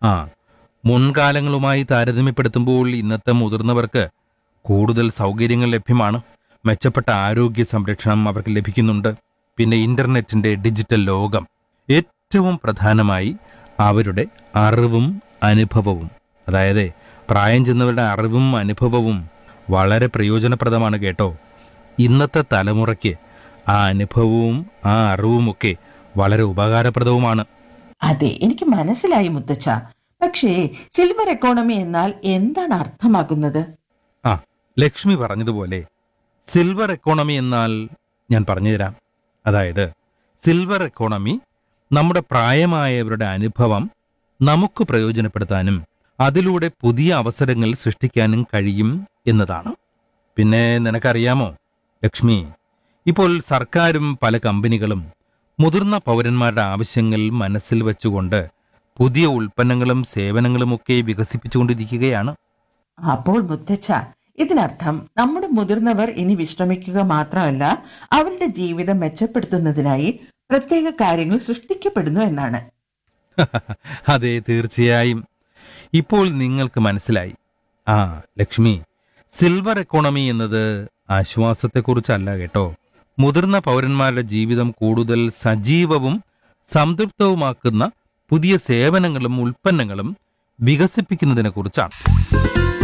ആ മുൻകാലങ്ങളുമായി താരതമ്യപ്പെടുത്തുമ്പോൾ ഇന്നത്തെ മുതിർന്നവർക്ക് കൂടുതൽ സൗകര്യങ്ങൾ ലഭ്യമാണ് മെച്ചപ്പെട്ട ആരോഗ്യ സംരക്ഷണം അവർക്ക് ലഭിക്കുന്നുണ്ട് പിന്നെ ഇന്റർനെറ്റിന്റെ ഡിജിറ്റൽ ലോകം ഏറ്റവും പ്രധാനമായി അവരുടെ അറിവും അനുഭവവും അതായത് പ്രായം ചെന്നവരുടെ അറിവും അനുഭവവും വളരെ പ്രയോജനപ്രദമാണ് കേട്ടോ ഇന്നത്തെ തലമുറയ്ക്ക് ആ അനുഭവവും ആ അറിവുമൊക്കെ വളരെ ഉപകാരപ്രദവുമാണ് അതെ എനിക്ക് മനസ്സിലായി മുത്തച്ഛ പക്ഷേ സിൽവർ എക്കോണമി എന്നാൽ എന്താണ് അർത്ഥമാക്കുന്നത് ആ ലക്ഷ്മി പറഞ്ഞതുപോലെ സിൽവർ എക്കോണമി എന്നാൽ ഞാൻ പറഞ്ഞുതരാം അതായത് സിൽവർ എക്കോണമി നമ്മുടെ പ്രായമായവരുടെ അനുഭവം നമുക്ക് പ്രയോജനപ്പെടുത്താനും അതിലൂടെ പുതിയ അവസരങ്ങൾ സൃഷ്ടിക്കാനും കഴിയും എന്നതാണ് പിന്നെ നിനക്കറിയാമോ ലക്ഷ്മി ഇപ്പോൾ സർക്കാരും പല കമ്പനികളും മുതിർന്ന പൗരന്മാരുടെ ആവശ്യങ്ങൾ മനസ്സിൽ വെച്ചുകൊണ്ട് പുതിയ ഉൽപ്പന്നങ്ങളും സേവനങ്ങളുമൊക്കെ വികസിപ്പിച്ചുകൊണ്ടിരിക്കുകയാണ് അപ്പോൾ മുത്തച്ഛ ഇതിനർത്ഥം നമ്മുടെ മുതിർന്നവർ ഇനി വിശ്രമിക്കുക മാത്രമല്ല അവരുടെ ജീവിതം മെച്ചപ്പെടുത്തുന്നതിനായി പ്രത്യേക കാര്യങ്ങൾ സൃഷ്ടിക്കപ്പെടുന്നു എന്നാണ് അതെ തീർച്ചയായും ഇപ്പോൾ നിങ്ങൾക്ക് മനസ്സിലായി ആ ലക്ഷ്മി സിൽവർ എക്കോണമി എന്നത് ആശ്വാസത്തെക്കുറിച്ചല്ല കേട്ടോ മുതിർന്ന പൗരന്മാരുടെ ജീവിതം കൂടുതൽ സജീവവും സംതൃപ്തവുമാക്കുന്ന പുതിയ സേവനങ്ങളും ഉൽപ്പന്നങ്ങളും വികസിപ്പിക്കുന്നതിനെ കുറിച്ചാണ്